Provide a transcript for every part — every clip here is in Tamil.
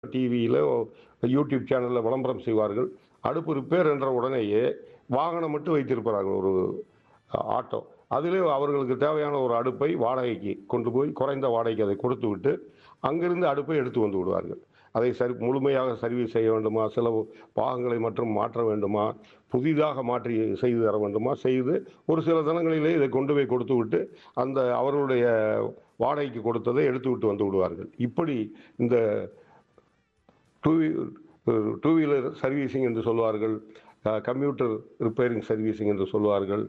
டிவியில் யூடியூப் சேனலில் விளம்பரம் செய்வார்கள் அடுப்பு ரிப்பேர் என்ற உடனேயே வாகனம் மட்டும் வைத்திருப்பார்கள் ஒரு ஆட்டோ அதிலே அவர்களுக்கு தேவையான ஒரு அடுப்பை வாடகைக்கு கொண்டு போய் குறைந்த வாடகைக்கு அதை கொடுத்து விட்டு அங்கிருந்து அடுப்பை எடுத்து வந்து விடுவார்கள் அதை சரி முழுமையாக சர்வீஸ் செய்ய வேண்டுமா சில பாகங்களை மற்றும் மாற்ற வேண்டுமா புதிதாக மாற்றி செய்து தர வேண்டுமா செய்து ஒரு சில தினங்களிலே இதை கொண்டு போய் கொடுத்து விட்டு அந்த அவர்களுடைய வாடகைக்கு கொடுத்ததை எடுத்து விட்டு வந்து விடுவார்கள் இப்படி இந்த டூ டூ வீலர் சர்வீசிங் என்று சொல்வார்கள் கம்ப்யூட்டர் ரிப்பேரிங் சர்வீசிங் என்று சொல்வார்கள்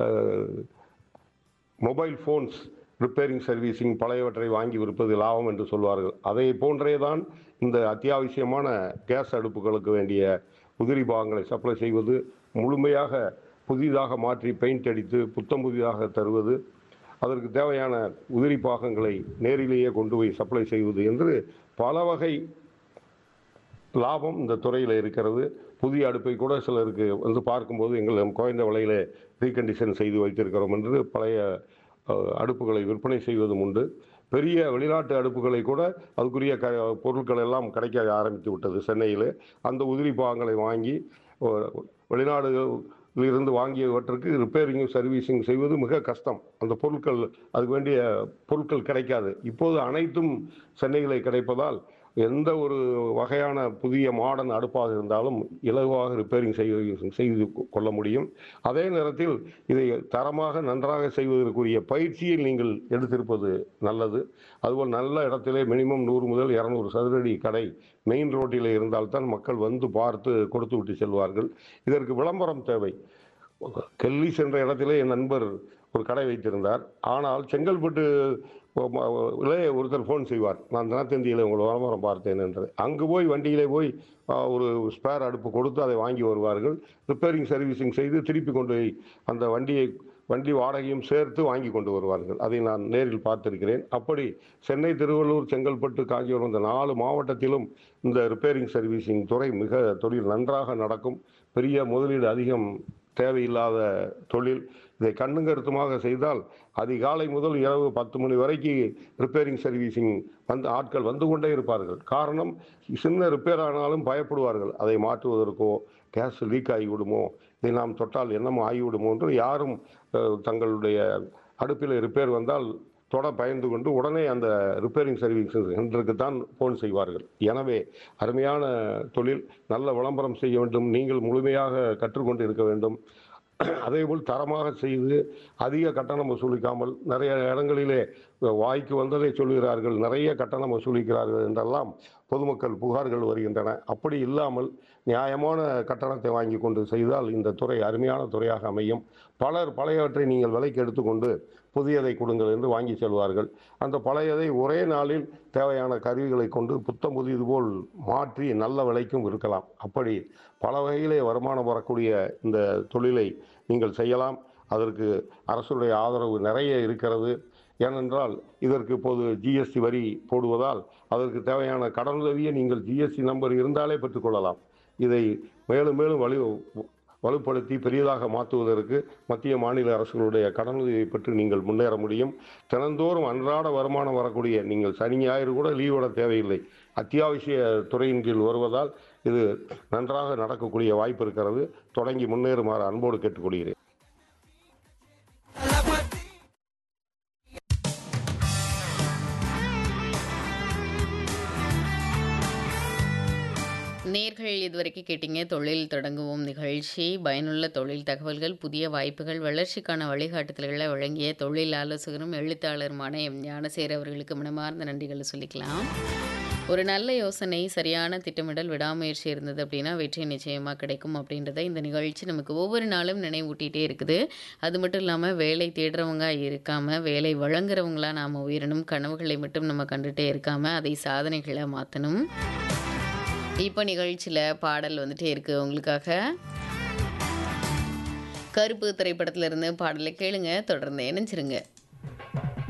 மொபைல் ஃபோன்ஸ் ரிப்பேரிங் சர்வீசிங் பழையவற்றை வாங்கி விற்பது லாபம் என்று சொல்வார்கள் அதை போன்றே தான் இந்த அத்தியாவசியமான கேஸ் அடுப்புகளுக்கு வேண்டிய உதிரி பாகங்களை சப்ளை செய்வது முழுமையாக புதிதாக மாற்றி பெயிண்ட் அடித்து புத்தம் புதிதாக தருவது அதற்கு தேவையான உதிரி பாகங்களை நேரிலேயே கொண்டு போய் சப்ளை செய்வது என்று பல வகை லாபம் இந்த துறையில் இருக்கிறது புதிய அடுப்பை கூட சிலருக்கு வந்து பார்க்கும்போது எங்கள் குறைந்த விலையில ரீகண்டிஷன் செய்து வைத்திருக்கிறோம் என்று பழைய அஹ், அடுப்புகளை விற்பனை செய்வதும் உண்டு பெரிய வெளிநாட்டு அடுப்புகளை கூட அதுக்குரிய க பொருட்கள் எல்லாம் கிடைக்க ஆரம்பித்து விட்டது சென்னையில் அந்த உதிரி பாகங்களை வாங்கி அஹ், வெளிநாடுகளில் இருந்து வாங்கியவற்றுக்கு ரிப்பேரிங் சர்வீசிங் செய்வது மிக கஷ்டம் அந்த பொருட்கள் அதுக்கு வேண்டிய பொருட்கள் கிடைக்காது இப்போது அனைத்தும் சென்னையில் கிடைப்பதால் எந்த ஒரு வகையான புதிய மாடர்ன் அடுப்பாக இருந்தாலும் இலகுவாக ரிப்பேரிங் செய்து செய்து கொள்ள முடியும் அதே நேரத்தில் இதை தரமாக நன்றாக செய்வதற்குரிய பயிற்சியை நீங்கள் எடுத்திருப்பது நல்லது அதுபோல் நல்ல இடத்திலே மினிமம் நூறு முதல் இரநூறு சதுரடி கடை மெயின் ரோட்டில் இருந்தால்தான் மக்கள் வந்து பார்த்து கொடுத்து விட்டு செல்வார்கள் இதற்கு விளம்பரம் தேவை கெல்லிஸ் என்ற இடத்திலே என் நண்பர் ஒரு கடை வைத்திருந்தார் ஆனால் செங்கல்பட்டு இலே ஒருத்தர் ஃபோன் செய்வார் நான் தினத்தந்தியில் உங்களை விளம்பரம் பார்த்தேன் என்று அங்கு போய் வண்டியிலே போய் ஆ, ஒரு ஸ்பேர் அடுப்பு கொடுத்து அதை வாங்கி வருவார்கள் ரிப்பேரிங் சர்வீசிங் செய்து திருப்பி கொண்டு போய் அந்த வண்டியை வண்டி வாடகையும் சேர்த்து வாங்கி கொண்டு வருவார்கள் அதை நான் நேரில் பார்த்திருக்கிறேன் அப்படி சென்னை திருவள்ளூர் செங்கல்பட்டு காஞ்சிபுரம் இந்த நாலு மாவட்டத்திலும் இந்த ரிப்பேரிங் சர்வீசிங் துறை மிக தொழில் நன்றாக நடக்கும் பெரிய முதலீடு அதிகம் தேவையில்லாத தொழில் இதை கண்ணும் கருத்துமாக செய்தால் அதிகாலை முதல் இரவு பத்து மணி வரைக்கு ரிப்பேரிங் சர்வீசிங் வந்து ஆட்கள் வந்து கொண்டே இருப்பார்கள் காரணம் சின்ன ரிப்பேர் ஆனாலும் பயப்படுவார்கள் அதை மாற்றுவதற்கோ கேஸ் லீக் ஆகிவிடுமோ இதை நாம் தொட்டால் என்னமோ ஆகிவிடுமோ என்று யாரும் அஹ், தங்களுடைய அடுப்பில் ரிப்பேர் வந்தால் தொட பயந்து கொண்டு உடனே அந்த ரிப்பேரிங் சர்வீஸ் சென்டருக்கு தான் ஃபோன் செய்வார்கள் எனவே அருமையான தொழில் நல்ல விளம்பரம் செய்ய வேண்டும் நீங்கள் முழுமையாக கற்றுக்கொண்டு இருக்க வேண்டும் அதேபோல் தரமாக செய்து அதிக கட்டணம் வசூலிக்காமல் நிறைய இடங்களிலே வாய்க்கு வந்ததை சொல்கிறார்கள் நிறைய கட்டணம் வசூலிக்கிறார்கள் என்றெல்லாம் பொதுமக்கள் புகார்கள் வருகின்றன அப்படி இல்லாமல் நியாயமான கட்டணத்தை வாங்கி கொண்டு செய்தால் இந்த துறை அருமையான துறையாக அமையும் பலர் பழையவற்றை நீங்கள் விலைக்கு எடுத்துக்கொண்டு புதியதை கொடுங்கள் என்று வாங்கி செல்வார்கள் அந்த பழையதை ஒரே நாளில் தேவையான கருவிகளை கொண்டு புத்தம் புதியது போல் மாற்றி நல்ல விலைக்கும் இருக்கலாம் அப்படி பல வகையிலே வருமானம் வரக்கூடிய இந்த தொழிலை நீங்கள் செய்யலாம் அதற்கு அரசுடைய ஆதரவு நிறைய இருக்கிறது ஏனென்றால் இதற்கு இப்போது ஜிஎஸ்டி வரி போடுவதால் அதற்கு தேவையான கடனுதவியை நீங்கள் ஜிஎஸ்டி நம்பர் இருந்தாலே பெற்றுக்கொள்ளலாம் இதை மேலும் மேலும் வலு வலுப்படுத்தி பெரியதாக மாற்றுவதற்கு மத்திய மாநில அரசுகளுடைய கடனுதவியை பெற்று நீங்கள் முன்னேற முடியும் தினந்தோறும் அன்றாட வருமானம் வரக்கூடிய நீங்கள் சனி ஞாயிறு கூட லீவோட தேவையில்லை அத்தியாவசிய துறையின் கீழ் வருவதால் இது நன்றாக நடக்கக்கூடிய வாய்ப்பு இருக்கிறது தொடங்கி முன்னேறுமாறு அன்போடு கேட்டுக்கொள்கிறேன் நேர்கள் இதுவரைக்கும் கேட்டீங்க தொழில் தொடங்குவோம் நிகழ்ச்சி பயனுள்ள தொழில் தகவல்கள் புதிய வாய்ப்புகள் வளர்ச்சிக்கான வழிகாட்டுதல்களை வழங்கிய தொழில் ஆலோசகரும் எழுத்தாளருமான எம் ஞானசேர் அவர்களுக்கு மனமார்ந்த நன்றிகளை சொல்லிக்கலாம் ஒரு நல்ல யோசனை சரியான திட்டமிடல் விடாமுயற்சி இருந்தது அப்படின்னா வெற்றி நிச்சயமாக கிடைக்கும் அப்படின்றத இந்த நிகழ்ச்சி நமக்கு ஒவ்வொரு நாளும் நினைவூட்டிகிட்டே இருக்குது அது மட்டும் இல்லாமல் வேலை தேடுறவங்க இருக்காமல் வேலை வழங்குறவங்களா நாம் உயரணும் கனவுகளை மட்டும் நம்ம கண்டுட்டே இருக்காமல் அதை சாதனைகளை மாற்றணும் இப்போ நிகழ்ச்சியில் பாடல் வந்துட்டே இருக்கு உங்களுக்காக கருப்பு திரைப்படத்துல இருந்து பாடலை கேளுங்க தொடர்ந்து இணைஞ்சிருங்க